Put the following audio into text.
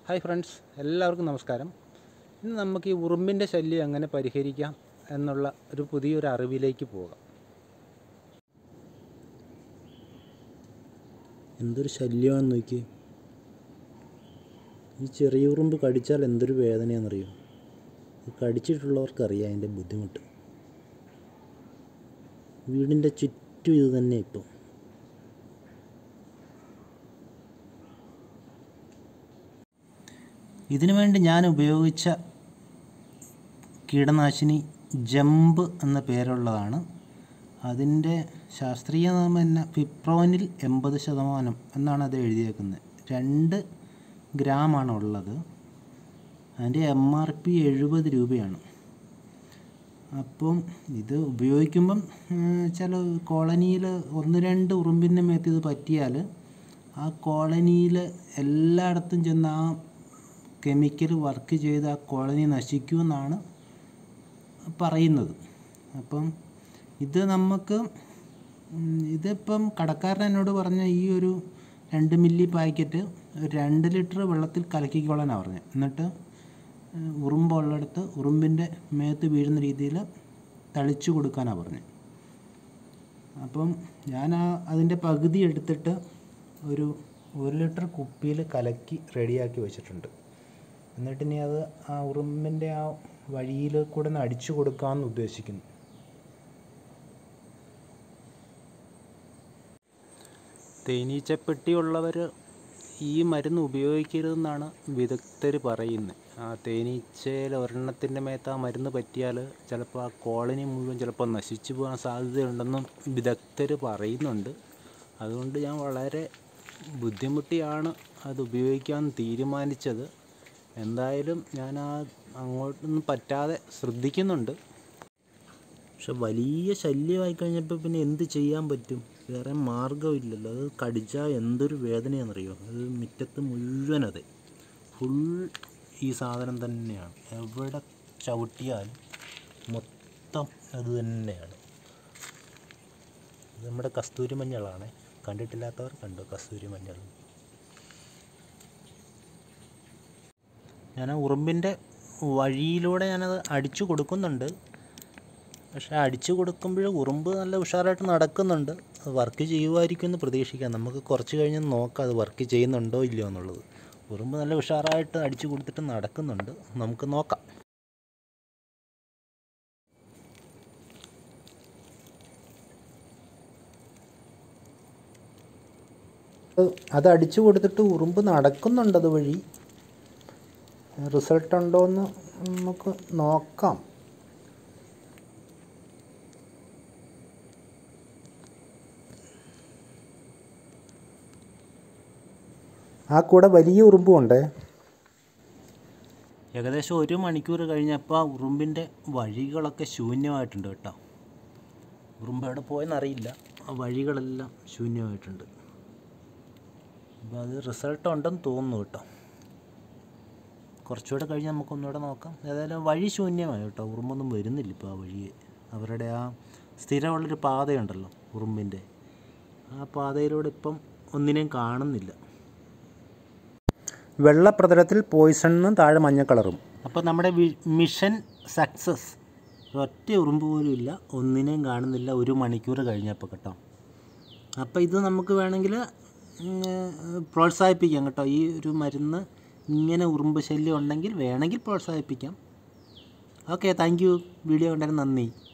hi friends എല്ലാവർക്കും നമസ്കാരം ഇന്ന് നമുക്ക് ഈ ഉറുമ്പിൻ്റെ ശല്യം എങ്ങനെ പരിഹരിക്കാം എന്നുള്ള ഒരു പുതിയൊരു അറിവിലേക്ക് പോകാം എന്തൊരു ശല്യമാണെന്ന് നോക്കി ഈ ചെറിയ ഉറുമ്പ് കടിച്ചാൽ എന്തൊരു വേദനയാണെന്നറിയോ ഇത് കടിച്ചിട്ടുള്ളവർക്കറിയാം അതിൻ്റെ ബുദ്ധിമുട്ട് വീടിൻ്റെ ചുറ്റും ഇത് തന്നെ ഇപ്പം ഇതിനു വേണ്ടി ഞാൻ ഉപയോഗിച്ച കീടനാശിനി ജമ്പ് എന്ന പേരുള്ളതാണ് അതിൻ്റെ ശാസ്ത്രീയ നാമം എന്ന ഫിപ്രോനിൽ എൺപത് ശതമാനം എന്നാണ് അത് എഴുതിയേക്കുന്നത് രണ്ട് ഗ്രാമാണ് ഉള്ളത് അതിൻ്റെ എം ആർ പി എഴുപത് രൂപയാണ് അപ്പം ഇത് ഉപയോഗിക്കുമ്പം ഉം, ചില കോളനിയിൽ ഒന്ന് രണ്ട് ഉറുമ്പിൻ്റെ മേത്ത് ഇത് പറ്റിയാൽ ആ കോളനിയിൽ എല്ലായിടത്തും ചെന്ന് ആ കെമിക്കൽ വർക്ക് ചെയ്ത് ആ കോളനി നശിക്കുമെന്നാണ് പറയുന്നത് അപ്പം ഇത് നമുക്ക് ഉം, ഇതിപ്പം കടക്കാരൻ എന്നോട് പറഞ്ഞ ഈ ഒരു രണ്ട് മില്ലി പാക്കറ്റ് ഒരു രണ്ട് ലിറ്റർ വെള്ളത്തിൽ കലക്കിക്കോളാനാണ് പറഞ്ഞത് എന്നിട്ട് ഉം, ഉറുമ്പുള്ളിടത്ത് ഉറുമ്പിൻ്റെ മേത്ത് വീഴുന്ന രീതിയിൽ തളിച്ചു കൊടുക്കാനാണ് പറഞ്ഞത് അപ്പം ഞാൻ ആ അതിൻ്റെ പകുതി എടുത്തിട്ട് ഒരു ഒരു ലിറ്റർ കുപ്പിയിൽ കലക്കി റെഡിയാക്കി വെച്ചിട്ടുണ്ട് എന്നിട്ട് ഇനി അത് ആ ഉറുമ്പിൻ്റെ ആ വഴിയിൽ കൂടെ ഒന്ന് അടിച്ചു കൊടുക്കാമെന്ന് ഉദ്ദേശിക്കുന്നു തേനീച്ചപ്പെട്ടി ഈ മരുന്ന് ഉപയോഗിക്കരുതെന്നാണ് വിദഗ്ധർ പറയുന്നത് ആ തേനീച്ചയിൽ ഒരെണ്ണത്തിൻ്റെ മേത്ത് ആ മരുന്ന് പറ്റിയാൽ ചിലപ്പോൾ ആ കോളനി മുഴുവൻ ചിലപ്പോൾ നശിച്ചു പോകാൻ സാധ്യതയുണ്ടെന്നും വിദഗ്ധർ പറയുന്നുണ്ട് അതുകൊണ്ട് ഞാൻ വളരെ ബുദ്ധിമുട്ടിയാണ് അത് ഉപയോഗിക്കാൻ തീരുമാനിച്ചത് എന്തായാലും ഞാൻ ആ അങ്ങോട്ടൊന്നും പറ്റാതെ ശ്രദ്ധിക്കുന്നുണ്ട് പക്ഷെ വലിയ ശല്യമായി കഴിഞ്ഞപ്പോൾ പിന്നെ എന്ത് ചെയ്യാൻ പറ്റും വേറെ മാർഗ്ഗമില്ലല്ലോ അത് കടിച്ചാൽ എന്തൊരു വേദനയാണെന്നറിയോ അത് മുറ്റത്ത് മുഴുവൻ അതെ ഫുൾ ഈ സാധനം തന്നെയാണ് എവിടെ ചവിട്ടിയാലും മൊത്തം അത് തന്നെയാണ് ഇത് നമ്മുടെ കസ്തൂരി മഞ്ഞളാണ് കണ്ടിട്ടില്ലാത്തവർ കണ്ടു കസ്തൂരി മഞ്ഞൾ ഞാൻ ആ ഉറുമ്പിൻ്റെ വഴിയിലൂടെ ഞാനത് അടിച്ചു കൊടുക്കുന്നുണ്ട് പക്ഷേ അടിച്ചു കൊടുക്കുമ്പോൾ ഉറുമ്പ് നല്ല ഉഷാറായിട്ട് നടക്കുന്നുണ്ട് അത് വർക്ക് ചെയ്യുമായിരിക്കും എന്ന് പ്രതീക്ഷിക്കാം നമുക്ക് കുറച്ച് കഴിഞ്ഞ് നോക്കാം അത് വർക്ക് ചെയ്യുന്നുണ്ടോ ഇല്ലയോ എന്നുള്ളത് ഉറുമ്പ് നല്ല ഉഷാറായിട്ട് അടിച്ചു കൊടുത്തിട്ട് നടക്കുന്നുണ്ട് നമുക്ക് നോക്കാം അത് അടിച്ചു കൊടുത്തിട്ട് ഉറുമ്പ് നടക്കുന്നുണ്ട് അതുവഴി റിസൾട്ട് ഉണ്ടോ എന്ന് നമുക്ക് നോക്കാം ആ കൂടെ വലിയ ഉറുമ്പും ഉണ്ട് ഏകദേശം ഒരു മണിക്കൂർ കഴിഞ്ഞപ്പോൾ ആ ഉറുമ്പിൻ്റെ വഴികളൊക്കെ ശൂന്യമായിട്ടുണ്ട് കേട്ടോ ഉറുമ്പ് എവിടെ പോയെന്നറിയില്ല ആ വഴികളെല്ലാം ശൂന്യമായിട്ടുണ്ട് അപ്പോൾ അത് റിസൾട്ട് ഉണ്ടെന്ന് തോന്നുന്നു കേട്ടോ കുറച്ചുകൂടെ കഴിഞ്ഞ് നമുക്കൊന്നുകൂടെ നോക്കാം ഏതായാലും വഴി ശൂന്യമായി കേട്ടോ ഉറുമ്പൊന്നും വരുന്നില്ല ഇപ്പോൾ ആ വഴിയെ അവരുടെ ആ സ്ഥിരമുള്ളൊരു പാതയുണ്ടല്ലോ ഉറുമ്പിൻ്റെ ആ പാതയിലൂടെ ഇപ്പം ഒന്നിനെയും കാണുന്നില്ല വെള്ളപ്രതലത്തിൽ പോയിസണും താഴെ മഞ്ഞ കളറും അപ്പോൾ നമ്മുടെ വി- മിഷൻ സക്സസ് ഒറ്റ ഉറുമ്പ് പോലും ഇല്ല ഒന്നിനെയും കാണുന്നില്ല ഒരു മണിക്കൂർ കഴിഞ്ഞപ്പോൾ കേട്ടോ അപ്പോൾ ഇത് നമുക്ക് വേണമെങ്കിൽ ഉം, പ്രോത്സാഹിപ്പിക്കാം കേട്ടോ ഈ ഒരു മരുന്ന് ഇങ്ങനെ ഉറുമ്പ് ശല്യം ഉണ്ടെങ്കിൽ വേണമെങ്കിൽ പ്രോത്സാഹിപ്പിക്കാം ഓക്കെ താങ്ക് യു വീഡിയോ കണ്ടതിന് നന്ദി